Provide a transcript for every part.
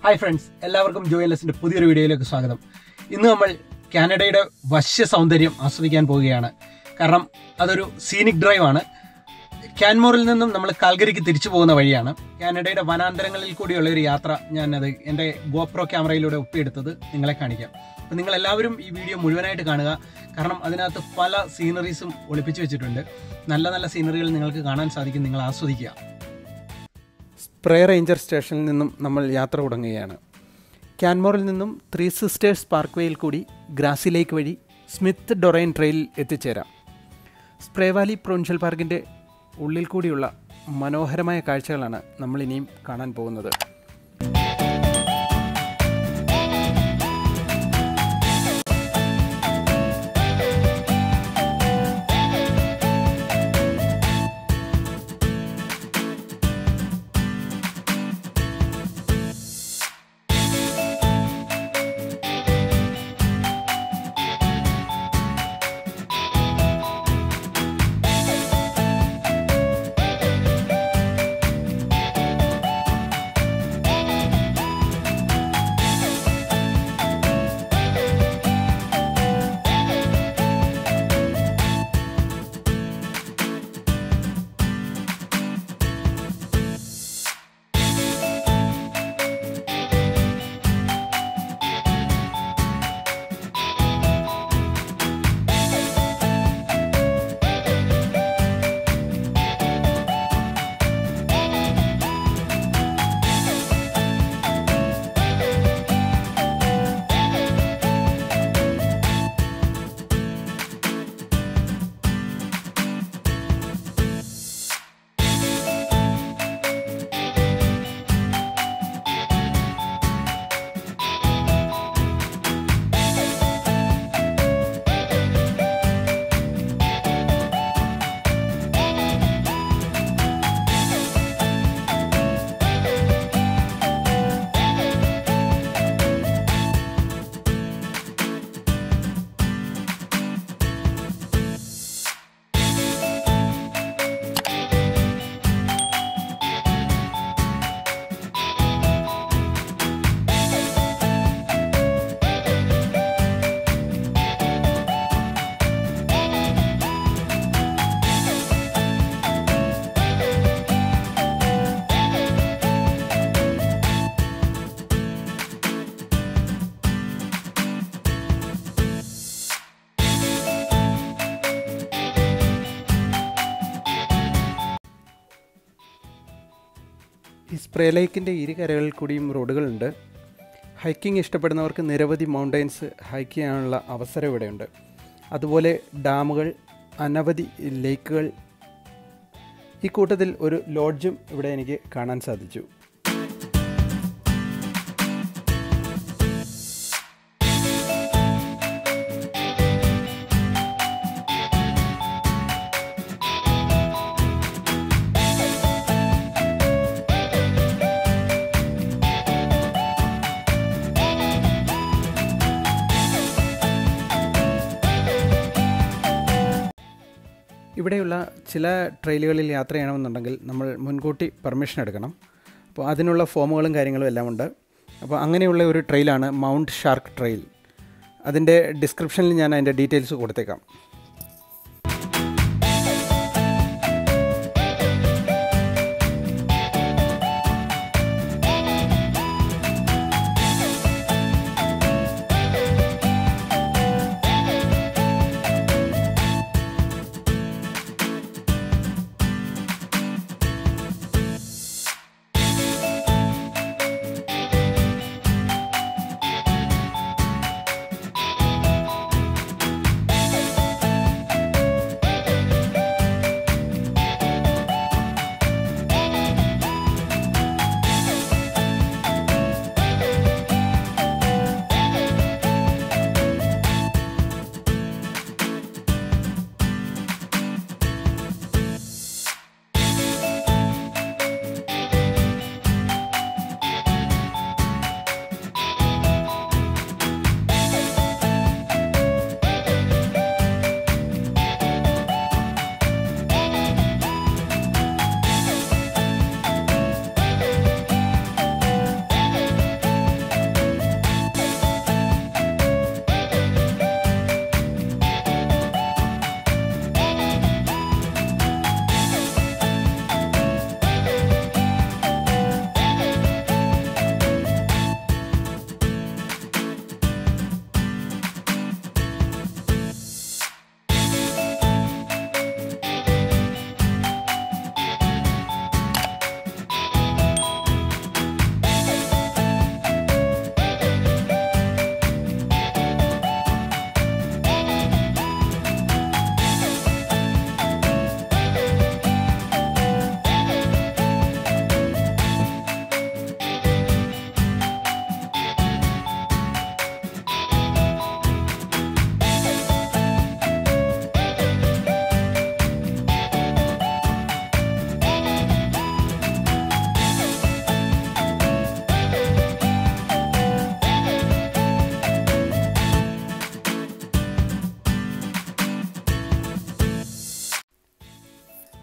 hi friends എല്ലാവർക്കും ജോയലസിന്റെ പുതിയൊരു വീഡിയോയിലേക്ക് സ്വാഗതം ഇന്ന് നമ്മൾ കാനഡയുടെ വശ്യ സൗന്ദര്യം ആസ്വദിക്കാൻ പോവുകയാണ് കാരണം അതൊരു സീനിക് ഡ്രൈവ് ആണ് ക്യാൻമോറിൽ നിന്നും നമ്മൾ കാൽഗരിക്ക് തിരിച്ചു പോകുന്ന വഴിയാണ് കാനഡയുടെ വനാന്തരങ്ങളിൽ കൂടിയുള്ള ഒരു യാത്ര ഞാനത് എൻ്റെ ഗോപ്രോ ക്യാമറയിലൂടെ ഒപ്പിയെടുത്തത് നിങ്ങളെ കാണിക്കാം അപ്പം നിങ്ങൾ എല്ലാവരും ഈ വീഡിയോ മുഴുവനായിട്ട് കാണുക കാരണം അതിനകത്ത് പല സീനറീസും ഒളിപ്പിച്ചു വെച്ചിട്ടുണ്ട് നല്ല നല്ല സീനറികൾ നിങ്ങൾക്ക് കാണാൻ സാധിക്കും നിങ്ങൾ ആസ്വദിക്കുക സ്പ്രേ റേഞ്ചർ സ്റ്റേഷനിൽ നിന്നും നമ്മൾ യാത്ര തുടങ്ങുകയാണ് ക്യാൻമോറിൽ നിന്നും ത്രീ സിസ്റ്റേഴ്സ് പാർക്ക്വേയിൽ കൂടി ഗ്രാസി ലേക്ക് വഴി സ്മിത്ത് ഡൊറൈൻ ട്രെയിലിൽ എത്തിച്ചേരാം സ്പ്രേ വാലി പ്രൊവിൻഷ്യൽ പാർക്കിൻ്റെ ഉള്ളിൽ കൂടിയുള്ള മനോഹരമായ കാഴ്ചകളാണ് നമ്മൾ ഇനിയും കാണാൻ പോകുന്നത് ഈ സ്പ്രേ ലേക്കിൻ്റെ ഇരു കരകളിൽ കൂടിയും റോഡുകളുണ്ട് ഹൈക്കിംഗ് ഇഷ്ടപ്പെടുന്നവർക്ക് നിരവധി മൗണ്ടൈൻസ് ഹൈക്ക് ചെയ്യാനുള്ള അവസരം ഇവിടെയുണ്ട് അതുപോലെ ഡാമുകൾ അനവധി ലേക്കുകൾ ഈ കൂട്ടത്തിൽ ഒരു ലോഡ്ജും ഇവിടെ എനിക്ക് കാണാൻ സാധിച്ചു ഇവിടെയുള്ള ചില ട്രെയിലുകളിൽ യാത്ര ചെയ്യണമെന്നുണ്ടെങ്കിൽ നമ്മൾ മുൻകൂട്ടി പെർമിഷൻ എടുക്കണം അപ്പോൾ അതിനുള്ള ഫോമുകളും കാര്യങ്ങളും എല്ലാം ഉണ്ട് അപ്പോൾ അങ്ങനെയുള്ള ഒരു ട്രെയിലാണ് മൗണ്ട് ഷാർക്ക് ട്രെയിൽ അതിൻ്റെ ഡിസ്ക്രിപ്ഷനിൽ ഞാൻ അതിൻ്റെ ഡീറ്റെയിൽസ് കൊടുത്തേക്കാം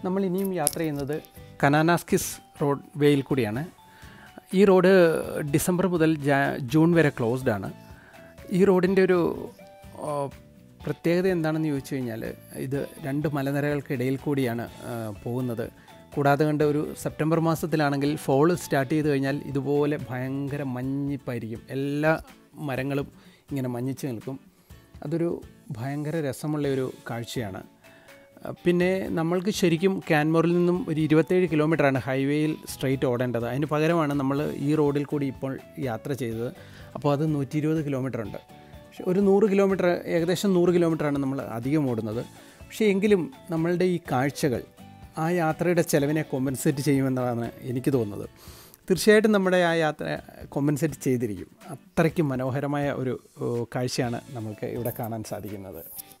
നമ്മൾ ഇനിയും യാത്ര ചെയ്യുന്നത് കനാനാസ്കിസ് റോഡ് വേയിൽ കൂടിയാണ് ഈ റോഡ് ഡിസംബർ മുതൽ ജാ- ജൂൺ വരെ ക്ലോസ്ഡ് ആണ് ഈ റോഡിൻ്റെ ഒരു ആ, പ്രത്യേകത എന്താണെന്ന് ചോദിച്ചു കഴിഞ്ഞാൽ ഇത് രണ്ട് മലനിരകൾക്കിടയിൽ കൂടിയാണ് ആ, പോകുന്നത് കൂടാതെ കണ്ട് ഒരു സെപ്റ്റംബർ മാസത്തിലാണെങ്കിൽ ഫോൾ സ്റ്റാർട്ട് ചെയ്ത് കഴിഞ്ഞാൽ ഇതുപോലെ ഭയങ്കര മഞ്ഞിപ്പായിരിക്കും എല്ലാ മരങ്ങളും ഇങ്ങനെ മഞ്ഞിച്ച് നിൽക്കും അതൊരു ഭയങ്കര രസമുള്ള ഒരു കാഴ്ചയാണ് പിന്നെ നമ്മൾക്ക് ശരിക്കും ക്യാൻമോറിൽ നിന്നും ഒരു ഇരുപത്തേഴ് കിലോമീറ്ററാണ് ഹൈവേയിൽ സ്ട്രെയിറ്റ് ഓടേണ്ടത് അതിന് പകരമാണ് നമ്മൾ ഈ റോഡിൽ കൂടി ഇപ്പോൾ യാത്ര ചെയ്തത് അപ്പോൾ അത് നൂറ്റി ഇരുപത് കിലോമീറ്റർ ഉണ്ട് പക്ഷേ ഒരു നൂറ് കിലോമീറ്റർ ഏകദേശം നൂറ് കിലോമീറ്ററാണ് നമ്മൾ അധികം ഓടുന്നത് പക്ഷേ എങ്കിലും നമ്മളുടെ ഈ കാഴ്ചകൾ ആ യാത്രയുടെ ചെലവിനെ കോമ്പൻസേറ്റ് ചെയ്യുമെന്നാണ് എനിക്ക് തോന്നുന്നത് തീർച്ചയായിട്ടും നമ്മുടെ ആ യാത്ര കോമ്പൻസേറ്റ് ചെയ്തിരിക്കും അത്രയ്ക്ക് മനോഹരമായ ഒരു ഓ, കാഴ്ചയാണ് നമുക്ക് ഇവിടെ കാണാൻ സാധിക്കുന്നത്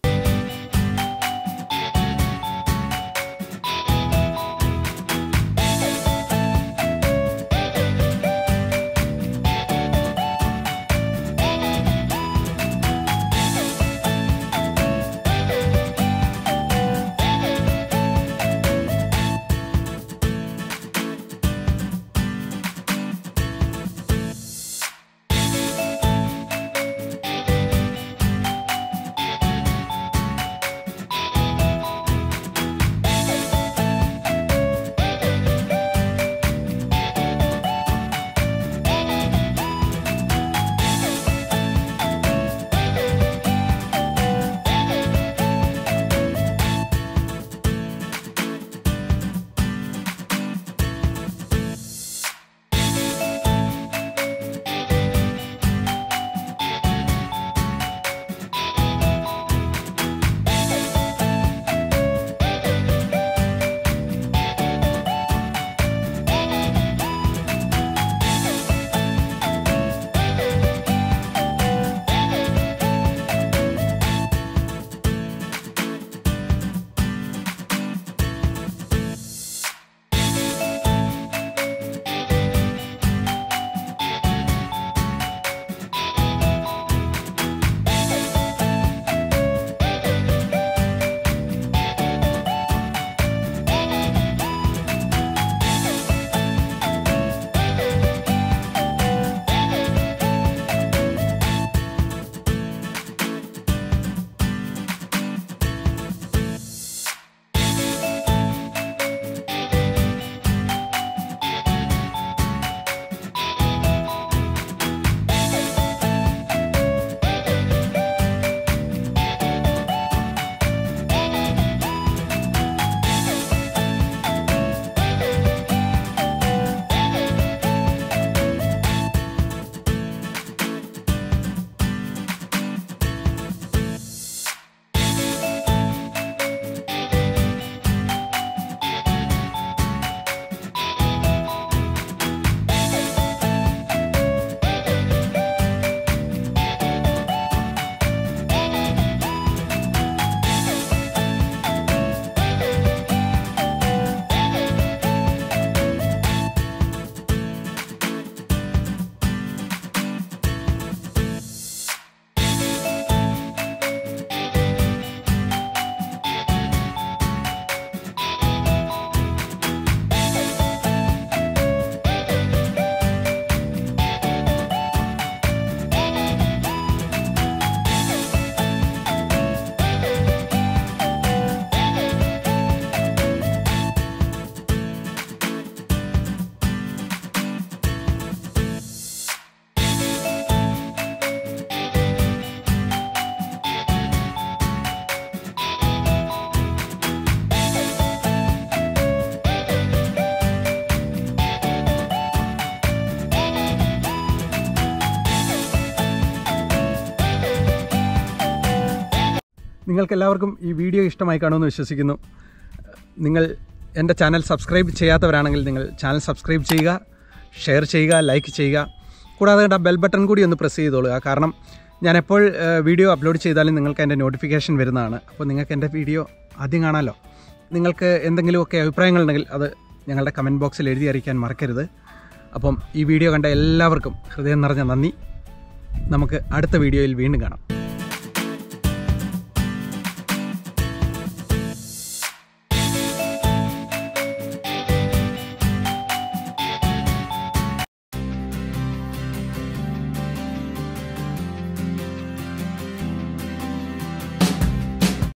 നിങ്ങൾക്കെല്ലാവർക്കും ഈ വീഡിയോ ഇഷ്ടമായി കാണുമെന്ന് വിശ്വസിക്കുന്നു നിങ്ങൾ എൻ്റെ ചാനൽ സബ്സ്ക്രൈബ് ചെയ്യാത്തവരാണെങ്കിൽ നിങ്ങൾ ചാനൽ സബ്സ്ക്രൈബ് ചെയ്യുക ഷെയർ ചെയ്യുക ലൈക്ക് ചെയ്യുക കൂടാതെ കണ്ട ബെൽ ബട്ടൺ കൂടി ഒന്ന് പ്രസ് ചെയ്തോളുക കാരണം ഞാൻ എപ്പോൾ ഏഹ്, വീഡിയോ അപ്ലോഡ് ചെയ്താലും നിങ്ങൾക്ക് എൻ്റെ നോട്ടിഫിക്കേഷൻ വരുന്നതാണ് അപ്പോൾ നിങ്ങൾക്ക് എൻ്റെ വീഡിയോ ആദ്യം കാണാമല്ലോ നിങ്ങൾക്ക് എന്തെങ്കിലുമൊക്കെ അഭിപ്രായങ്ങളുണ്ടെങ്കിൽ അത് ഞങ്ങളുടെ കമൻറ്റ് ബോക്സിൽ എഴുതി അറിയിക്കാൻ മറക്കരുത് അപ്പം ഈ വീഡിയോ കണ്ട എല്ലാവർക്കും ഹൃദയം നിറഞ്ഞ നന്ദി നമുക്ക് അടുത്ത വീഡിയോയിൽ വീണ്ടും കാണാം